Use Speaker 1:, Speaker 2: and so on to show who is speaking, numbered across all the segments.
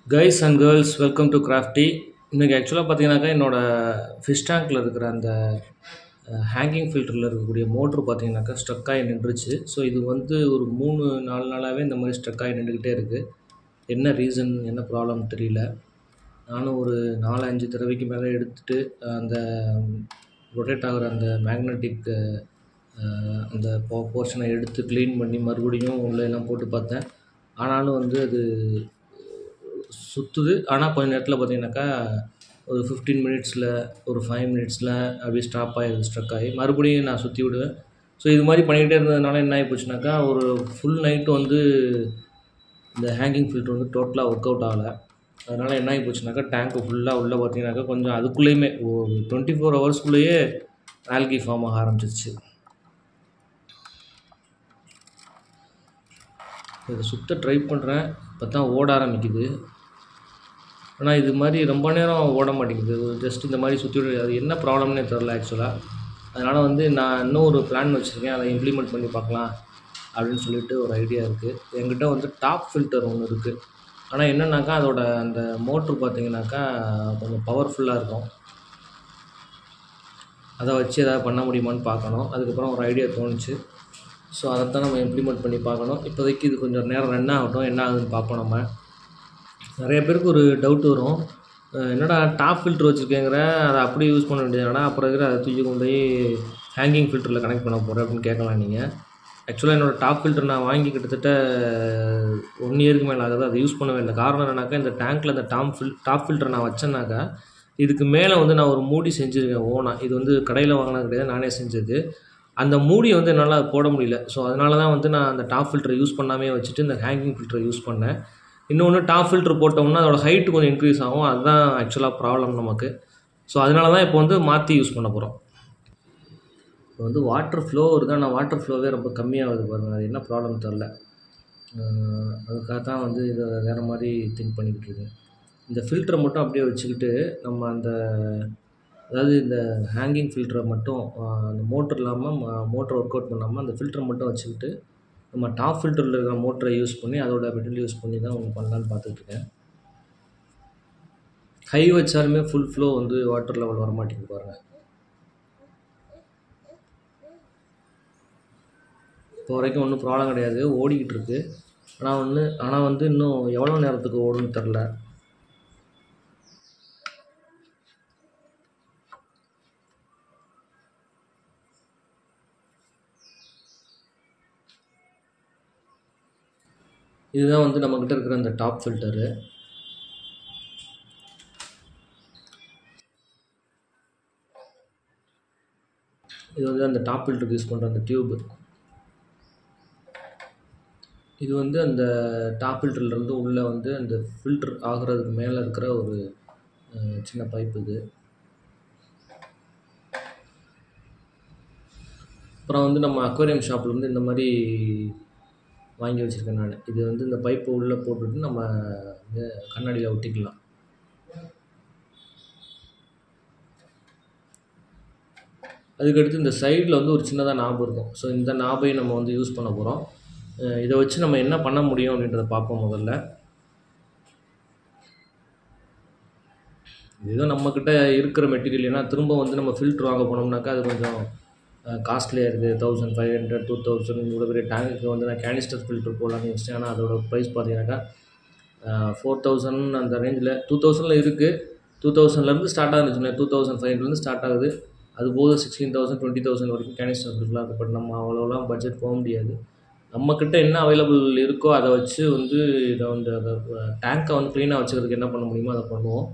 Speaker 1: guys and girls welcome to crafty இன்றைக்கி ஆக்சுவலாக பார்த்தீங்கன்னாக்கா என்னோடய ஃபிஷ் டேங்க்கில் இருக்கிற அந்த ஹேங்கிங் ஃபில்டரில் இருக்கக்கூடிய மோட்ரு பார்த்தீங்கன்னாக்கா ஸ்ட்ரக் ஆகி நின்றுச்சு ஸோ இது வந்து ஒரு மூணு நாலு நாளாகவே இந்த மாதிரி ஸ்ட்ரக் ஆகி நின்றுக்கிட்டே இருக்குது என்ன ரீசன் என்ன ப்ராப்ளம் தெரியல நானும் ஒரு நாலு அஞ்சு தடவைக்கு மேலே எடுத்துகிட்டு அந்த ரொட்டேட் ஆகிற அந்த மேக்னெட்டிக் அந்த போ போர்ஷனை எடுத்து க்ளீன் பண்ணி மறுபடியும் உள்ளே எல்லாம் போட்டு பார்த்தேன் ஆனாலும் வந்து அது சுற்றுது ஆனால் கொஞ்ச நேரத்தில் பார்த்தீங்கன்னாக்கா ஒரு ஃபிஃப்டீன் மினிட்ஸில் ஒரு ஃபைவ் மினிட்ஸில் அப்படியே ஸ்டாப் ஆகிடுது ஸ்ட்ரக் ஆகி மறுபடியும் நான் சுற்றி விடுவேன் ஸோ இது மாதிரி பண்ணிக்கிட்டே இருந்ததுனால என்ன ஆகி போச்சுனாக்கா ஒரு ஃபுல் நைட்டு வந்து இந்த ஹேங்கிங் ஃபில்டர் வந்து டோட்டலாக ஒர்க் அவுட் ஆகலை அதனால் என்ன ஆகி போச்சுனாக்கா டேங்க்கு ஃபுல்லாக உள்ளே பார்த்தீங்கன்னாக்கா கொஞ்சம் அதுக்குள்ளேயுமே ஒரு டுவெண்ட்டி ஃபோர் ஹவர்ஸ்க்குள்ளேயே ஆல்கி ஃபார்ம் ஆக ஆரம்பிச்சிருச்சு இதை சுத்த ட்ரை பண்ணுறேன் இப்போ தான் ஓட ஆரம்பிக்குது ஆனால் இது மாதிரி ரொம்ப நேரம் ஓட மாட்டேங்குது ஜஸ்ட் இந்த மாதிரி சுற்றி அது என்ன ப்ராப்ளம்னே தெரில ஆக்சுவலாக அதனால் வந்து நான் இன்னும் ஒரு பிளான் வச்சுருக்கேன் அதை இம்ப்ளிமெண்ட் பண்ணி பார்க்கலாம் அப்படின்னு சொல்லிட்டு ஒரு ஐடியா இருக்குது என்கிட்ட வந்து டாப் ஃபில்டர் ஒன்று இருக்குது ஆனால் என்னென்னாக்கா அதோட அந்த மோட்ரு பார்த்தீங்கன்னாக்கா கொஞ்சம் பவர்ஃபுல்லாக இருக்கும் அதை வச்சு எதாவது பண்ண முடியுமான்னு பார்க்கணும் அதுக்கப்புறம் ஒரு ஐடியா தோணுச்சு ஸோ அதைத்தான் நம்ம இம்ப்ளிமெண்ட் பண்ணி பார்க்கணும் இப்போதைக்கு இது கொஞ்சம் நேரம் ரன் ஆகட்டும் என்ன ஆகுதுன்னு பார்ப்போம் நம்ம நிறைய பேருக்கு ஒரு டவுட் வரும் என்னடா டாப் ஃபில்ட்ரு வச்சுருக்கேங்கிற அதை அப்படியே யூஸ் பண்ண வேண்டியதுனா அப்புறம் இருக்கிற அதை தூக்கி கொண்டு போய் ஹேங்கிங் ஃபில்டரில் கனெக்ட் பண்ண போகிறேன் அப்படின்னு கேட்கலாம் நீங்கள் ஆக்சுவலாக என்னோடய டாப் ஃபில்டர் நான் வாங்கி கிட்டத்தட்ட ஒன் இயருக்கு மேலே ஆகுது அதை யூஸ் பண்ணவே இல்லை காரணம் என்னன்னாக்கா இந்த டேங்க்கில் இந்த டாப் ஃபில் டாப் ஃபில்டர் நான் வச்சேன்னாக்கா இதுக்கு மேலே வந்து நான் ஒரு மூடி செஞ்சுருக்கேன் ஓனாக இது வந்து கடையில் வாங்கினது கிடையாது நானே செஞ்சது அந்த மூடியை வந்து என்னால் போட முடியல ஸோ அதனால தான் வந்து நான் அந்த டாப் ஃபில்டரை யூஸ் பண்ணாமே வச்சுட்டு இந்த ஹேங்கிங் ஃபில்டரை யூஸ் பண்ணேன் இன்னொன்று டாப் ஃபில்டர் போட்டோம்னா அதோட ஹைட்டு கொஞ்சம் இன்க்ரீஸ் ஆகும் அதுதான் ஆக்சுவலாக ப்ராப்ளம் நமக்கு ஸோ அதனால தான் இப்போ வந்து மாற்றி யூஸ் பண்ண போகிறோம் இப்போ வந்து வாட்டர் ஃப்ளோ வருது ஆனால் வாட்டர் ஃப்ளோவே ரொம்ப கம்மியாகுது பாருங்கள் அது என்ன ப்ராப்ளம் தெரில அதுக்காக தான் வந்து இதை வேறு மாதிரி திங்க் பண்ணிக்கிட்டு இருக்கேன் இந்த ஃபில்டரை மட்டும் அப்படியே வச்சுக்கிட்டு நம்ம அந்த அதாவது இந்த ஹேங்கிங் ஃபில்டரை மட்டும் அந்த மோட்ரு இல்லாமல் மோட்ரு ஒர்க் அவுட் பண்ணாமல் அந்த ஃபில்டரை மட்டும் வச்சுக்கிட்டு நம்ம டாப் ஃபில்டரில் இருக்கிற மோட்டரை யூஸ் பண்ணி அதோட மெட்டீரியல் யூஸ் பண்ணி தான் ஒன்று பண்ணலான்னு பார்த்துட்ருக்கேன் ஹை வச்சாலுமே ஃபுல் ஃப்ளோ வந்து வாட்டர் லெவல் வர மாட்டேங்குது பாருங்கள் இப்போ வரைக்கும் ஒன்றும் ப்ராப்ளம் கிடையாது ஓடிக்கிட்டு இருக்கு ஆனால் வந்து ஆனால் வந்து இன்னும் எவ்வளோ நேரத்துக்கு ஓடுன்னு தெரில இதுதான் வந்து நம்மக்கிட்ட இருக்கிற அந்த டாப் ஃபில்டரு இது வந்து அந்த டாப் ஃபில்டருக்கு யூஸ் பண்ணுற அந்த டியூபு இது வந்து அந்த டாப் ஃபில்டர்லேருந்து உள்ளே வந்து அந்த ஃபில்டர் ஆகிறதுக்கு மேலே இருக்கிற ஒரு சின்ன பைப் இது அப்புறம் வந்து நம்ம அக்வேரியம் ஷாப்பில் வந்து இந்த மாதிரி வாங்கி வச்சுருக்கேன் நான் இது வந்து இந்த பைப்பை உள்ளே போட்டுட்டு நம்ம கண்ணாடியில் ஒட்டிக்கலாம் அதுக்கடுத்து இந்த சைடில் வந்து ஒரு சின்னதாக நாபு இருக்கும் ஸோ இந்த நாபையும் நம்ம வந்து யூஸ் பண்ண போகிறோம் இதை வச்சு நம்ம என்ன பண்ண முடியும் அப்படின்றத பார்ப்போம் முதல்ல இதுதான் நம்மக்கிட்ட இருக்கிற மெட்டீரியல் ஏன்னா திரும்ப வந்து நம்ம ஃபில்ட்ரு வாங்க போனோம்னாக்கா அது கொஞ்சம் காஸ்ட்லியாக இருக்குது thousand five hundred two thousand இவ்வளோ பெரிய டேங்குக்கு வந்து நான் கேனிஸ்டர் ஃபில்டர் போடலான்னு வச்சிட்டேன் ஆனால் அதோட ப்ரைஸ் பார்த்தீங்கன்னாக்கா ஃபோர் தௌசண்ட் அந்த ரேஞ்சில் டூ தௌசண்டில் இருக்குது டூ தௌசண்ட்லேருந்து ஸ்டார்ட் ஆகுதுன்னு டூ தௌசண்ட் ஃபைவ்லேருந்து ஸ்டார்ட் ஆகுது அது போது சிக்ஸ்டீன் தௌசண்ட் டுவெண்ட்டி தௌசண்ட் வரைக்கும் கேனிஸ்டர் ஃபில்டர்லாம் இருக்குது பட் நம்ம அவ்வளோலாம் பட்ஜெட் போக முடியாது நம்மக்கிட்ட என்ன அவைலபிள் இருக்கோ அதை வச்சு வந்து இதை வந்து அதை டேங்க்கை வந்து க்ளீனாக வச்சுக்கிறதுக்கு என்ன பண்ண முடியுமோ அதை பண்ணுவோம்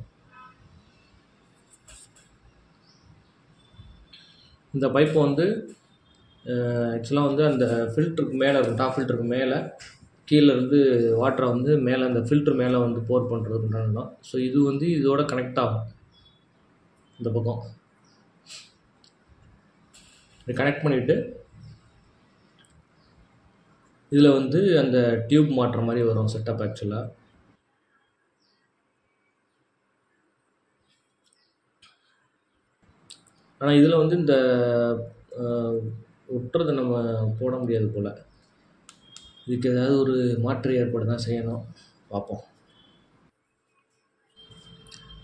Speaker 1: இந்த பைப்பை வந்து ஆக்சுவலாக வந்து அந்த ஃபில்டருக்கு மேலே இருக்கும் டாப் ஃபில்டருக்கு மேலே கீழேருந்து வாட்டரை வந்து மேலே அந்த ஃபில்ட்ரு மேலே வந்து போர் பண்ணுறதுன்றாங்க ஸோ இது வந்து இதோட கனெக்ட் ஆகும் இந்த பக்கம் இது கனெக்ட் பண்ணிவிட்டு இதில் வந்து அந்த டியூப் மாட்டுற மாதிரி வரும் செட்டப் ஆக்சுவலாக ஆனால் இதில் வந்து இந்த ஒட்டுறதை நம்ம போட முடியாது போல் இதுக்கு ஏதாவது ஒரு மாற்று ஏற்பாடு தான் செய்யணும் பார்ப்போம்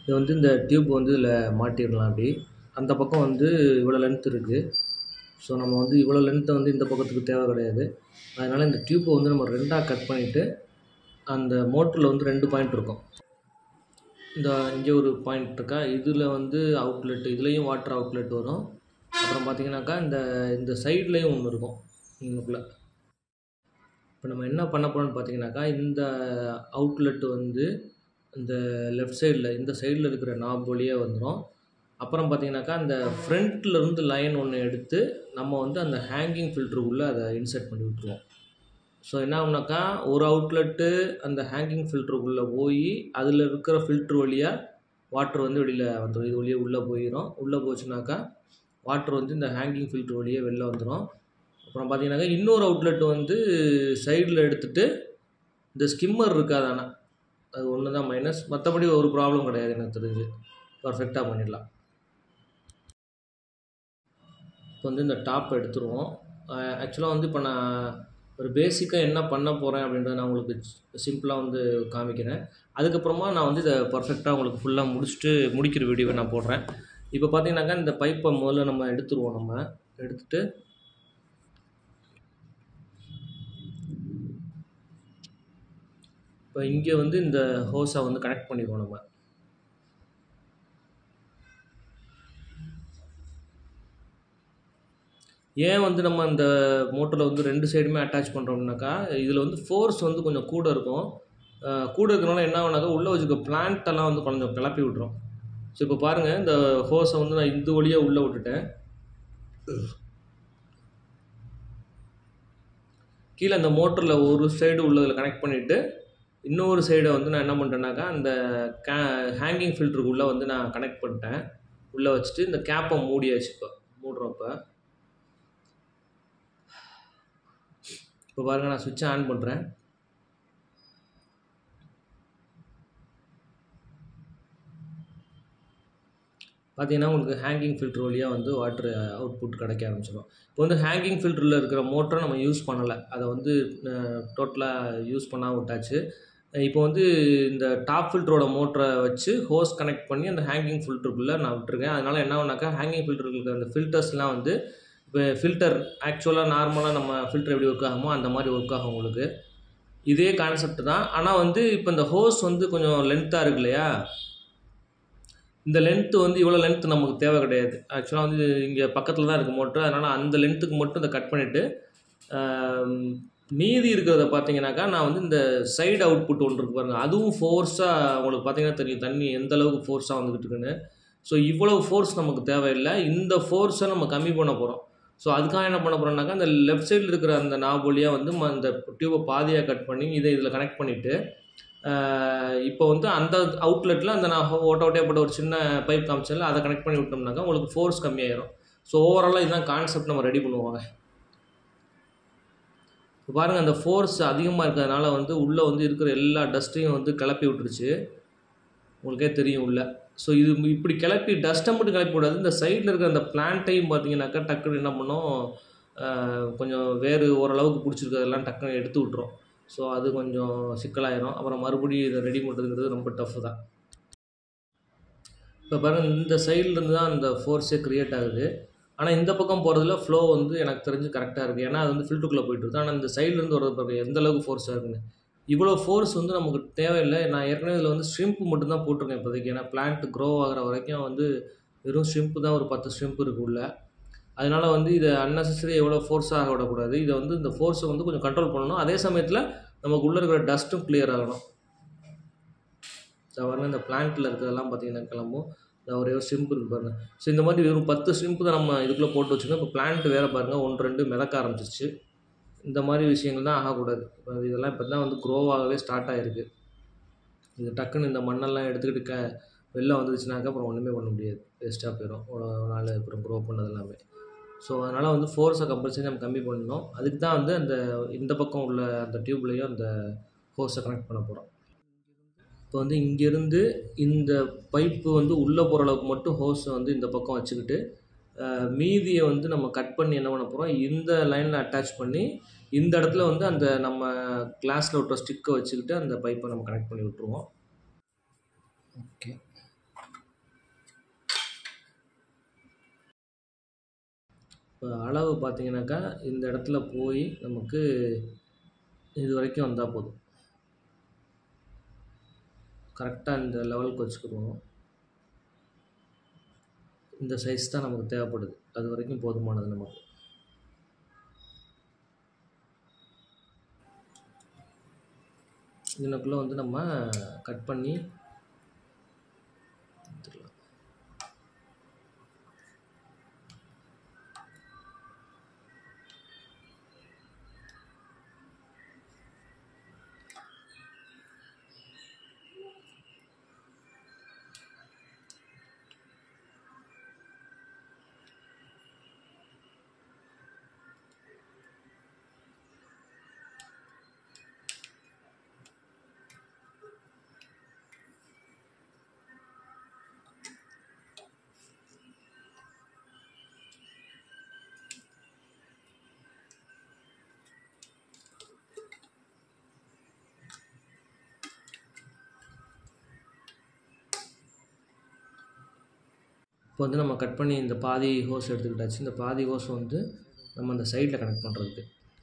Speaker 1: இது வந்து இந்த டியூப் வந்து இதில் மாட்டிடலாம் அப்படி அந்த பக்கம் வந்து இவ்வளோ லென்த் இருக்குது ஸோ நம்ம வந்து இவ்வளோ லென்த்தை வந்து இந்த பக்கத்துக்கு தேவை கிடையாது அதனால் இந்த டியூப்பை வந்து நம்ம ரெண்டாக கட் பண்ணிவிட்டு அந்த மோட்டரில் வந்து ரெண்டு பாயிண்ட் இருக்கும் இந்த இங்கே ஒரு பாயிண்ட் இருக்கா இதில் வந்து அவுட்லெட் இதுலேயும் வாட்டர் அவுட்லெட் வரும் அப்புறம் பார்த்தீங்கன்னாக்கா இந்த இந்த சைட்லேயும் ஒன்று இருக்கும் இங்கக்குள்ளே இப்போ நம்ம என்ன பண்ண போகிறோம்னு பார்த்தீங்கன்னாக்கா இந்த அவுட்லெட் வந்து இந்த லெஃப்ட் சைடில் இந்த சைடில் இருக்கிற நாப் வழியாக வந்துடும் அப்புறம் பார்த்தீங்கன்னாக்கா அந்த ஃப்ரண்ட்டில் இருந்து லைன் ஒன்று எடுத்து நம்ம வந்து அந்த ஹேங்கிங் ஃபில்டருக்குள்ளே அதை இன்சர்ட் பண்ணி விட்ருவோம் ஸோ என்ன ஆகுனாக்கா ஒரு அவுட்லெட்டு அந்த ஹேங்கிங் ஃபில்டருக்குள்ளே போய் அதில் இருக்கிற ஃபில்ட்ரு வழியாக வாட்டர் வந்து வெளியில் வந்துடும் இது வழியாக உள்ளே போயிடும் உள்ளே போச்சுனாக்கா வாட்டர் வந்து இந்த ஹேங்கிங் ஃபில்ட்ரு வழியாக வெளில வந்துடும் அப்புறம் பார்த்தீங்கன்னாக்கா இன்னொரு அவுட்லெட் வந்து சைடில் எடுத்துகிட்டு இந்த ஸ்கிம்மர் இருக்காது ஆனால் அது ஒன்று தான் மைனஸ் மற்றபடி ஒரு ப்ராப்ளம் கிடையாது எனக்கு தெரிஞ்சு பர்ஃபெக்டாக பண்ணிடலாம் இப்போ வந்து இந்த டாப் எடுத்துருவோம் ஆக்சுவலாக வந்து இப்போ நான் ஒரு பேசிக்காக என்ன பண்ண போகிறேன் அப்படின்றத நான் உங்களுக்கு சிம்பிளாக வந்து காமிக்கிறேன் அதுக்கப்புறமா நான் வந்து இதை பர்ஃபெக்டாக உங்களுக்கு ஃபுல்லாக முடிச்சுட்டு முடிக்கிற வீடியோவை நான் போடுறேன் இப்போ பார்த்தீங்கன்னாக்கா இந்த பைப்பை முதல்ல நம்ம எடுத்துருவோம் நம்ம எடுத்துட்டு இப்போ இங்கே வந்து இந்த ஹோஸை வந்து கனெக்ட் பண்ணிடுவோம் நம்ம ஏன் வந்து நம்ம அந்த மோட்டரில் வந்து ரெண்டு சைடுமே அட்டாச் பண்ணுறோம்னாக்கா இதில் வந்து ஃபோர்ஸ் வந்து கொஞ்சம் கூட இருக்கும் அஹ் கூட இருக்கிறனால என்ன ஆகுனாக்கா உள்ளே வச்சுக்க பிளான்ட் எல்லாம் வந்து கொஞ்சம் கிளப்பி விட்ரும் ஸோ இப்போ பாருங்கள் இந்த ஹோஸை வந்து நான் இந்த வழியாக உள்ளே விட்டுட்டேன் கீழே அந்த மோட்டரில் ஒரு சைடு உள்ளதில் கனெக்ட் பண்ணிவிட்டு இன்னொரு சைடை வந்து நான் என்ன பண்ணிட்டேன்னாக்கா அந்த கே ஹேங்கிங் ஃபில்டருக்குள்ளே வந்து நான் கனெக்ட் பண்ணிட்டேன் உள்ளே வச்சுட்டு இந்த கேப்பை மூடியாச்சு இப்போ மூடுறப்ப இப்போ பாருங்கள் நான் சுவிட்சை ஆன் பண்ணுறேன் பார்த்தீங்கன்னா உங்களுக்கு ஹேங்கிங் ஃபில்டர் வழியாக வந்து வாட்ரு அவுட்புட் கிடைக்க ஆரம்பிச்சிடும் இப்போ வந்து ஹேங்கிங் ஃபில்டரில் இருக்கிற மோட்டரை நம்ம யூஸ் பண்ணலை அதை வந்து டோட்டலாக யூஸ் பண்ணாமல் விட்டாச்சு இப்போ வந்து இந்த டாப் ஃபில்டரோட மோட்டரை வச்சு ஹோஸ் கனெக்ட் பண்ணி அந்த ஹேங்கிங் ஃபில்டருக்குள்ளே நான் விட்டுருக்கேன் அதனால் என்ன ஆகுனாக்கா ஹேங்கிங் ஃபில்டருக்கு இருக்கிற அந்த ஃபில்டர்ஸ்லாம் வந்து இப்போ ஃபில்டர் ஆக்சுவலாக நார்மலாக நம்ம ஃபில்டர் எப்படி ஒர்க் ஆகுமோ அந்த மாதிரி ஒர்க் ஆகும் உங்களுக்கு இதே கான்செப்ட் தான் ஆனால் வந்து இப்போ இந்த ஹோஸ் வந்து கொஞ்சம் லென்த்தாக இருக்கு இல்லையா இந்த லென்த்து வந்து இவ்வளோ லென்த் நமக்கு தேவை கிடையாது ஆக்சுவலாக வந்து இங்கே பக்கத்தில் தான் இருக்குது மோட்ரு அதனால் அந்த லென்த்துக்கு மட்டும் இதை கட் பண்ணிவிட்டு மீதி இருக்கிறத பார்த்தீங்கன்னாக்கா நான் வந்து இந்த சைடு அவுட்புட் ஒன்று இருக்கு பாருங்கள் அதுவும் ஃபோர்ஸாக உங்களுக்கு பார்த்தீங்கன்னா தெரியும் தண்ணி எந்த அளவுக்கு ஃபோர்ஸாக வந்துக்கிட்டு இருக்குன்னு ஸோ இவ்வளவு ஃபோர்ஸ் நமக்கு தேவையில்லை இந்த ஃபோர்ஸை நம்ம கம்மி பண்ண போகிறோம் ஸோ அதுக்காக என்ன பண்ண போகிறோம்னாக்கா அந்த லெஃப்ட் சைடில் இருக்கிற அந்த நாப் வழியாக வந்து ம- இந்த டியூபை பாதியாக கட் பண்ணி இதை இதில் கனெக்ட் பண்ணிவிட்டு இப்போ வந்து அந்த அவுட்லெட்டில் அந்த நான் ஓட்ட ஓட்டையாக போட்ட ஒரு சின்ன பைப் காமிச்சல அதை கனெக்ட் பண்ணி விட்டோம்னாக்கா உங்களுக்கு ஃபோர்ஸ் கம்மியாயிரும் ஸோ ஓவராலாக இதுதான் கான்செப்ட் நம்ம ரெடி பண்ணுவாங்க இப்போ பாருங்கள் அந்த ஃபோர்ஸ் அதிகமாக இருக்கிறதுனால வந்து உள்ளே வந்து இருக்கிற எல்லா டஸ்ட்டையும் வந்து கிளப்பி விட்டுருச்சு உங்களுக்கே தெரியும் உள்ள ஸோ இது இப்படி கிளப்பி டஸ்ட்டை மட்டும் கிளப்பி விடாது இந்த சைடில் இருக்கிற அந்த பிளான்ட்டையும் பார்த்தீங்கன்னாக்கா டக்குன்னு என்ன பண்ணோம் ஆஹ் கொஞ்சம் வேறு ஓரளவுக்கு பிடிச்சிருக்கிறதெல்லாம் டக்குன்னு எடுத்து விட்ரும் ஸோ அது கொஞ்சம் சிக்கலாயிரும் அப்புறம் மறுபடியும் இதை ரெடி பண்ணுறதுங்கிறது ரொம்ப டஃப் தான் இப்போ பாருங்கள் இந்த சைட்லேருந்து தான் அந்த ஃபோர்ஸே க்ரியேட் ஆகுது ஆனால் இந்த பக்கம் போகிறதுல ஃப்ளோ வந்து எனக்கு தெரிஞ்சு கரெக்டாக இருக்குது ஏன்னா அது வந்து ஃபில்டருக்குள்ளே போயிட்டு இருக்கு ஆனால் இந்த சைட்லேருந்து வரது பாருங்க எந்த அளவுக்கு ஃபோர்ஸாக இருக்குன்னு இவ்வளோ ஃபோர்ஸ் வந்து நமக்கு தேவையில்லை நான் ஏற்கனவே இதில் வந்து ஷ்ரிம்ப் மட்டும்தான் போட்டிருக்கேன் இப்போதைக்கு ஏன்னா பிளான்ட் க்ரோ ஆகிற வரைக்கும் வந்து வெறும் ஷ்ரிம்ப் தான் ஒரு பத்து ஷ்ரிம்ப் இருக்கு உள்ள அதனால வந்து இதை அன்னெசரி எவ்வளோ ஃபோர்ஸாக ஆக விடக்கூடாது இதை வந்து இந்த ஃபோர்ஸை வந்து கொஞ்சம் கண்ட்ரோல் பண்ணணும் அதே சமயத்தில் நமக்கு உள்ளே இருக்கிற டஸ்ட்டும் clear ஆகணும் இந்த பாருங்க இந்த பிளான்ட்டில் இருக்கிறதெல்லாம் பார்த்தீங்கன்னா கிளம்பும் இந்த ஒரே ஒரு ஷிம்ப் இருக்கு பாருங்க ஸோ இந்த மாதிரி வெறும் பத்து ஷிம்ப் தான் நம்ம இதுக்குள்ளே போட்டு வச்சுக்கோங்க இப்போ பிளான்ட் வேறு பாருங்கள் ஒன்று ரெண்டு மிதக்க ஆரம்பிச்சிருச்சு இந்த மாதிரி விஷயங்கள் தான் ஆகக்கூடாது இப்போ இதெல்லாம் இப்போ தான் வந்து க்ரோ ஆகவே ஸ்டார்ட் ஆகிருக்கு இது டக்குன்னு இந்த மண்ணெல்லாம் எடுத்துக்கிட்டு க வெளில வந்துருச்சுனாக்கா அப்புறம் ஒன்றுமே பண்ண முடியாது வேஸ்ட்டாக போயிடும் ஒரு நாள் அப்புறம் க்ரோ பண்ணது எல்லாமே ஸோ அதனால் வந்து ஃபோர்ஸை கம்பல்சரி நம்ம கம்மி பண்ணணும் அதுக்கு தான் வந்து அந்த இந்த பக்கம் உள்ள அந்த டியூப்லேயும் அந்த ஹோஸை கனெக்ட் பண்ண போகிறோம் இப்போ வந்து இங்கேருந்து இந்த பைப்பு வந்து உள்ளே போகிற அளவுக்கு மட்டும் ஹோஸை வந்து இந்த பக்கம் வச்சுக்கிட்டு அஹ், மீதியை வந்து நம்ம கட் பண்ணி என்ன பண்ண போகிறோம் இந்த லைனில் அட்டாச் பண்ணி இந்த இடத்துல வந்து அந்த நம்ம கிளாஸில் விட்டுற ஸ்டிக்கை வச்சுக்கிட்டு அந்த பைப்பை நம்ம கனெக்ட் பண்ணி விட்ருவோம் ஓகே இப்போ அளவு பார்த்தீங்கன்னாக்கா இந்த இடத்துல போய் நமக்கு இது வரைக்கும் வந்தால் போதும் கரெக்டாக இந்த லெவலுக்கு வச்சுக்கிடுவோம் இந்த சைஸ் தான் நமக்கு தேவைப்படுது அது வரைக்கும் போதுமானது நமக்கு இதனுக்குள்ளே வந்து நம்ம கட் பண்ணி எடுத்துக்கலாம் இப்போ வந்து நம்ம கட் பண்ணி இந்த பாதி ஹோஸ் எடுத்துக்கிட்டாச்சு இந்த பாதி ஹோஸ் வந்து நம்ம அந்த சைடில் கனெக்ட் பண்ணுறதுக்கு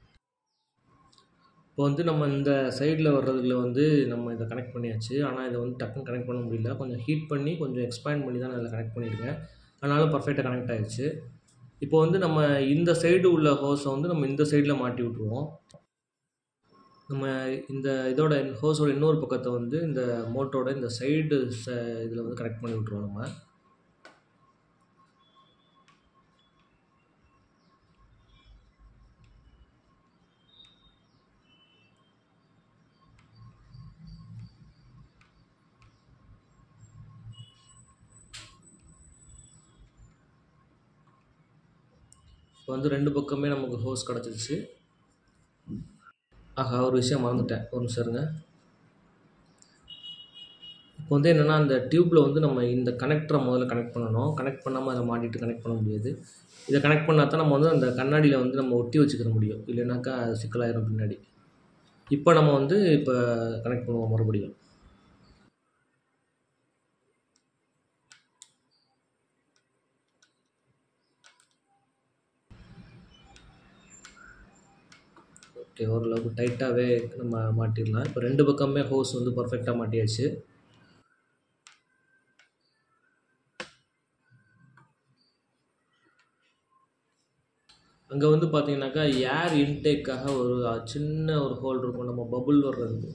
Speaker 1: இப்போ வந்து நம்ம இந்த சைடில் வர்றதுல வந்து நம்ம இதை கனெக்ட் பண்ணியாச்சு ஆனால் இதை வந்து டக்குன்னு கனெக்ட் பண்ண முடியல கொஞ்சம் ஹீட் பண்ணி கொஞ்சம் எக்ஸ்பேண்ட் பண்ணி தான் நான் இதில் கனெக்ட் பண்ணியிருக்கேன் அதனால பர்ஃபெக்டாக கனெக்ட் ஆயிடுச்சு இப்போ வந்து நம்ம இந்த சைடு உள்ள ஹோஸை வந்து நம்ம இந்த சைடில் மாட்டி விட்ருவோம் நம்ம இந்த இதோட ஹோஸோட இன்னொரு பக்கத்தை வந்து இந்த மோட்டரோட இந்த சைடு ச இதில் வந்து கனெக்ட் பண்ணி விட்ருவோம் நம்ம இப்போ வந்து ரெண்டு பக்கமே நமக்கு ஹோஸ் கிடச்சிருச்சு ஆஹா ஒரு விஷயம் மறந்துட்டேன் ஒரு நிமிஷம் இருங்க இப்போ வந்து என்னென்னா அந்த டியூப்பில் வந்து நம்ம இந்த கனெக்டரை முதல்ல கனெக்ட் பண்ணணும் கனெக்ட் பண்ணாமல் அதை மாட்டிட்டு கனெக்ட் பண்ண முடியாது இதை கனெக்ட் பண்ணால் தான் நம்ம வந்து அந்த கண்ணாடியில் வந்து நம்ம ஒட்டி வச்சுக்கிற முடியும் இல்லைனாக்கா அது சிக்கலாயிரும் பின்னாடி இப்போ நம்ம வந்து இப்போ கனெக்ட் பண்ணுவோம் மறுபடியும் ஓகே ஓரளவுக்கு டைட்டாகவே நம்ம மாட்டிடலாம் இப்போ ரெண்டு பக்கமே ஹோஸ் வந்து பர்ஃபெக்டாக மாட்டியாச்சு அங்கே வந்து பார்த்தீங்கன்னாக்கா ஏர் இன்டேக்காக ஒரு சின்ன ஒரு ஹோல் இருக்கும் நம்ம பபுள் வர்றதுக்கு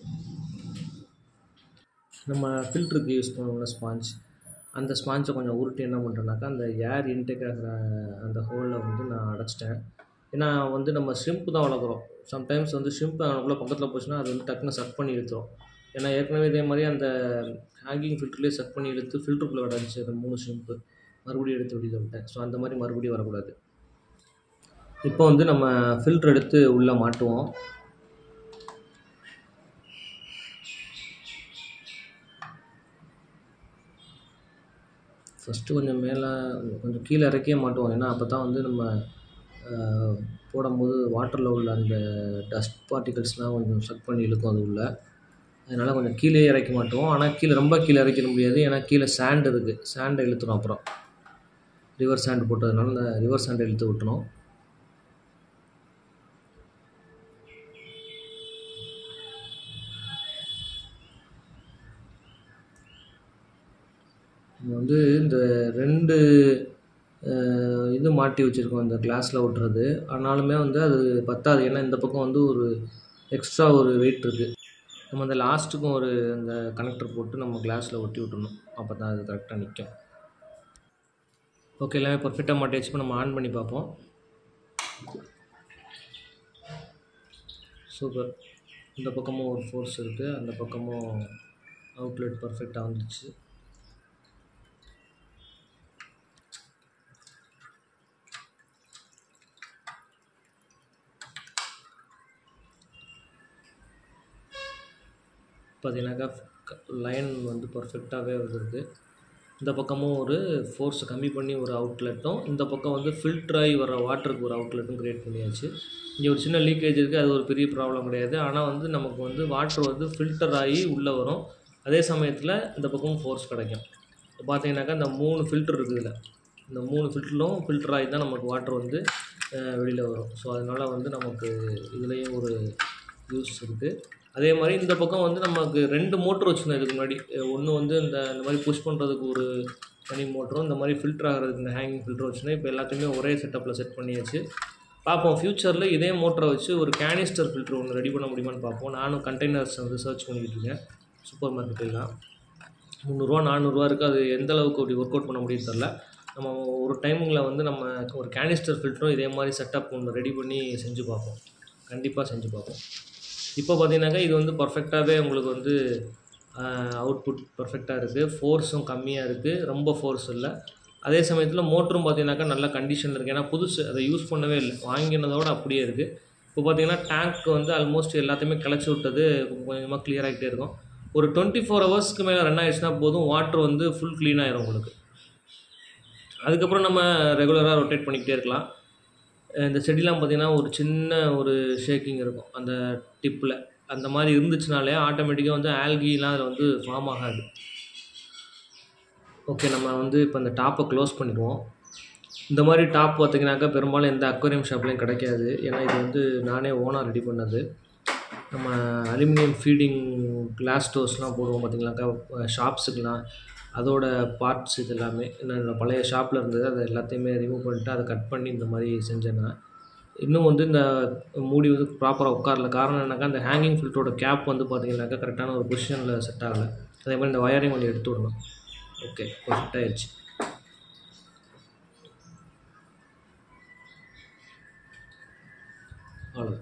Speaker 1: நம்ம ஃபில்ட்ருக்கு யூஸ் பண்ணுவோம்ல ஸ்பாஞ்ச் அந்த ஸ்பாஞ்சை கொஞ்சம் உருட்டி என்ன பண்ணுறேன்னாக்கா அந்த ஏர் இன்டேக் ஆகிற அந்த ஹோலில் வந்து நான் அடைச்சிட்டேன் ஏன்னா வந்து நம்ம ஷ்ரிம்ப் தான் வளர்க்குறோம் சம்டைம்ஸ் வந்து ஷ்ரிம்ப் அவனுக்குள்ளே பக்கத்தில் போச்சுன்னா அது வந்து டக்குன்னு சக் பண்ணி இழுத்துரும் ஏன்னா ஏற்கனவே இதே மாதிரி அந்த ஹேங்கிங் ஃபில்டர்லேயே சக் பண்ணி இழுத்து ஃபில்டருக்குள்ளே கிடந்துச்சு அந்த மூணு ஷ்ரிம்ப்பு மறுபடியும் எடுத்து வெளியில் விட்டேன் ஸோ அந்த மாதிரி மறுபடியும் வரக்கூடாது இப்போ வந்து நம்ம ஃபில்ட்ரு எடுத்து உள்ளே மாட்டுவோம் ஃபஸ்ட்டு கொஞ்சம் மேலே கொஞ்சம் கீழே இறக்கியே மாட்டுவோம் ஏன்னா அப்போ தான் வந்து நம்ம ஆஹ், போடும்போது வாட்டரில் உள்ள அந்த டஸ்ட் பார்ட்டிகல்ஸ்லாம் கொஞ்சம் சக் பண்ணி இழுக்கும் அது உள்ள அதனால் கொஞ்சம் கீழே இறக்கி மாட்டுவோம் ஆனால் கீழே ரொம்ப கீழே இறக்கிட முடியாது ஏன்னா கீழே சாண்ட் இருக்குது சாண்டை இழுத்துரும் அப்புறம் ரிவர் சாண்ட் போட்டதுனால இந்த ரிவர் சாண்டை இழுத்து விட்டுரும் நம்ம வந்து இந்த ரெண்டு அஹ், இது மாட்டி வச்சுருக்கோம் இந்த கிளாஸில் ஒட்டுறது ஆனாலுமே வந்து அது பத்தாது ஏன்னா இந்த பக்கம் வந்து ஒரு எக்ஸ்ட்ரா ஒரு வெயிட் இருக்குது நம்ம அந்த லாஸ்ட்டுக்கும் ஒரு அந்த கனெக்டர் போட்டு நம்ம கிளாஸில் ஒட்டி விட்டணும் அப்போ தான் அது கரெக்டாக நிற்கும் ஓகே எல்லாமே பர்ஃபெக்டாக மாட்டியாச்சு இப்போ நம்ம ஆன் பண்ணி பார்ப்போம் சூப்பர் இந்த பக்கமும் ஒரு ஃபோர்ஸ் இருக்குது அந்த பக்கமும் அவுட்லெட் பர்ஃபெக்டாக வந்துடுச்சு பார்த்தீங்கன்னாக்கா லைன் வந்து பர்ஃபெக்டாகவே வந்துருக்கு இந்த பக்கமும் ஒரு ஃபோர்ஸை கம்மி பண்ணி ஒரு அவுட்லெட்டும் இந்த பக்கம் வந்து ஃபில்டர் ஆகி வர வாட்டருக்கு ஒரு அவுட்லெட்டும் க்ரியேட் பண்ணியாச்சு இங்கே ஒரு சின்ன லீக்கேஜ் இருக்குது அது ஒரு பெரிய ப்ராப்ளம் கிடையாது ஆனால் வந்து நமக்கு வந்து வாட்டர் வந்து ஃபில்டர் ஆகி உள்ளே வரும் அதே சமயத்தில் இந்த பக்கம் ஃபோர்ஸ் கிடைக்கும் இப்போ பார்த்தீங்கன்னாக்கா இந்த மூணு ஃபில்டர் இருக்குது இதில் இந்த மூணு ஃபில்டரும் ஃபில்டர் ஆகி தான் நமக்கு வாட்டர் வந்து வெளியில் வரும் ஸோ அதனால் வந்து நமக்கு இதுலேயும் ஒரு யூஸ் இருக்குது அதே மாதிரி இந்த பக்கம் வந்து நமக்கு ரெண்டு மோட்ரு வச்சுருந்தோம் இதுக்கு முன்னாடி ஒன்று வந்து இந்த இந்த மாதிரி புஷ் பண்ணுறதுக்கு ஒரு தனி மோட்டரும் இந்த மாதிரி ஃபில்டர் ஆகிறதுக்கு இந்த ஹேங்கிங் ஃபில்டர் வச்சுருந்தோம் இப்போ எல்லாத்தையுமே ஒரே செட்டப்பில் செட் பண்ணியாச்சு பார்ப்போம் ஃப்யூச்சரில் இதே மோட்டரை வச்சு ஒரு கேனிஸ்டர் ஃபில்டர் ஒன்று ரெடி பண்ண முடியுமான்னு பார்ப்போம் நானும் கண்டெய்னர்ஸ் வந்து சர்ச் பண்ணிக்கிட்டு இருக்கேன் சூப்பர் மார்க்கெட்டுலாம் முந்நூறுரூவா நானூறுரூவா இருக்குது அது எந்த அளவுக்கு அப்படி ஒர்க் அவுட் பண்ண முடியும் தெரில நம்ம ஒரு டைமில் வந்து நம்ம ஒரு கேனிஸ்டர் ஃபில்டரும் இதே மாதிரி செட்டப் ஒன்று ரெடி பண்ணி செஞ்சு பார்ப்போம் கண்டிப்பாக செஞ்சு பார்ப்போம் இப்போ பார்த்தீங்கன்னாக்கா இது வந்து பர்ஃபெக்டாகவே உங்களுக்கு வந்து அவுட்புட் பர்ஃபெக்டாக இருக்குது ஃபோர்ஸும் கம்மியாக இருக்குது ரொம்ப ஃபோர்ஸ் இல்லை அதே சமயத்தில் மோட்டரும் பார்த்தீங்கன்னாக்கா நல்ல கண்டிஷனில் இருக்குது ஏன்னா புதுசு அதை யூஸ் பண்ணவே இல்லை வாங்கினதோட அப்படியே இருக்குது இப்போ பார்த்தீங்கன்னா டேங்க் வந்து ஆல்மோஸ்ட் எல்லாத்தையுமே கிளச்சி விட்டது கொஞ்சம் கொஞ்சமாக clear ஆகிட்டே இருக்கும் ஒரு டுவெண்ட்டி ஃபோர் ஹவர்ஸ்க்கு மேலே ரன் ஆயிடுச்சுன்னா போதும் வாட்டர் வந்து ஃபுல் க்ளீன் ஆயிரும் உங்களுக்கு அதுக்கப்புறம் நம்ம ரெகுலராக ரொட்டேட் பண்ணிக்கிட்டே இருக்கலாம் அஹ் இந்த செடிலாம் பார்த்திங்கன்னா ஒரு சின்ன ஒரு ஷேக்கிங் இருக்கும் அந்த டிப்பில் அந்த மாதிரி இருந்துச்சுனாலே ஆட்டோமேட்டிக்காக வந்து ஆல்கிலாம் அதில் வந்து ஃபார்ம் ஆகாது ஓகே நம்ம வந்து இப்போ இந்த டாப்பை க்ளோஸ் பண்ணிடுவோம் இந்த மாதிரி டாப் பார்த்தீங்கன்னாக்கா பெரும்பாலும் எந்த அக்வேரியம் ஷாப்லேயும் கிடைக்காது ஏன்னா இது வந்து நானே ஓனாக ரெடி பண்ணது நம்ம அலுமினியம் ஃபீடிங் கிளாஸ் ஸ்டோர்ஸ்லாம் போடுவோம் பார்த்தீங்களாக்கா ஷாப்ஸுக்கெலாம் அதோட பார்ட்ஸ் இது எல்லாமே என்னோட பழைய ஷாப்பில் இருந்தது அதை எல்லாத்தையுமே ரிமூவ் பண்ணிட்டு அதை கட் பண்ணி இந்த மாதிரி செஞ்சேன் நான் இன்னும் வந்து இந்த மூடி வந்து ப்ராப்பராக உட்காரல காரணம் என்னன்னாக்கா அந்த ஹேங்கிங் ஃபில்டரோட கேப் வந்து பார்த்தீங்கன்னாக்கா கரெக்டான ஒரு பொசிஷனில் செட் ஆகலை அதே மாதிரி இந்த வயரிங் கொஞ்சம் எடுத்து விடணும் ஓகே பர்ஃபெக்ட் ஆயிடுச்சு அவ்வளோதான்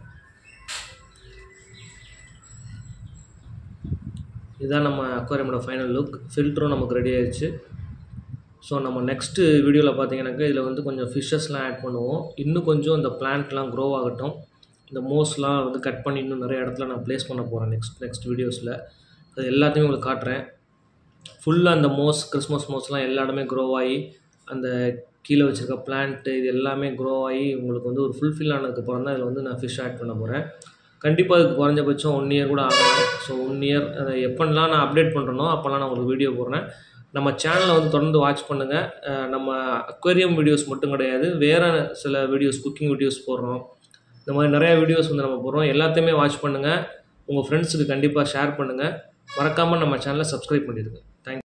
Speaker 1: இதுதான் நம்ம அக்வாரியமோட ஃபைனல் லுக் ஃபில்டரும் நமக்கு ரெடி ஆயிடுச்சு ஸோ நம்ம நெக்ஸ்ட்டு வீடியோவில் பார்த்தீங்கன்னாக்கா இதில் வந்து கொஞ்சம் ஃபிஷ்ஷஸ்லாம் ஆட் பண்ணுவோம் இன்னும் கொஞ்சம் இந்த பிளான்ட்லாம் க்ரோ ஆகட்டும் இந்த மோஸ்லாம் வந்து கட் பண்ணி இன்னும் நிறைய இடத்துல நான் ப்ளேஸ் பண்ண போகிறேன் நெக்ஸ்ட் நெக்ஸ்ட் வீடியோஸில் அது எல்லாத்தையுமே உங்களுக்கு காட்டுறேன் ஃபுல்லாக அந்த மோஸ் கிறிஸ்மஸ் மோஸ்லாம் எல்லா இடமே க்ரோ ஆகி அந்த கீழே வச்சுருக்க பிளான்ட்டு இது எல்லாமே க்ரோ ஆகி உங்களுக்கு வந்து ஒரு ஃபுல்ஃபில் ஆனதுக்கப்புறம் தான் இதில் வந்து நான் ஃபிஷ் ஆட் பண்ண போகிறேன் கண்டிப்பாக அதுக்கு குறைஞ்சபட்சம் ஒன் இயர் கூட ஆகலாம் ஸோ ஒன் இயர் அதை எப்போல்லாம் நான் அப்டேட் பண்ணுறனோ அப்போல்லாம் நான் உங்களுக்கு வீடியோ போடுறேன் நம்ம சேனலை வந்து தொடர்ந்து வாட்ச் பண்ணுங்கள் நம்ம அக்வேரியம் வீடியோஸ் மட்டும் கிடையாது வேறு சில வீடியோஸ் குக்கிங் வீடியோஸ் போடுறோம் இந்த மாதிரி நிறையா வீடியோஸ் வந்து நம்ம போடுறோம் எல்லாத்தையுமே வாட்ச் பண்ணுங்கள் உங்கள் ஃப்ரெண்ட்ஸுக்கு கண்டிப்பாக ஷேர் பண்ணுங்கள் மறக்காமல் நம்ம சேனலை சப்ஸ்கிரைப் பண்ணிடுங்க தேங்க்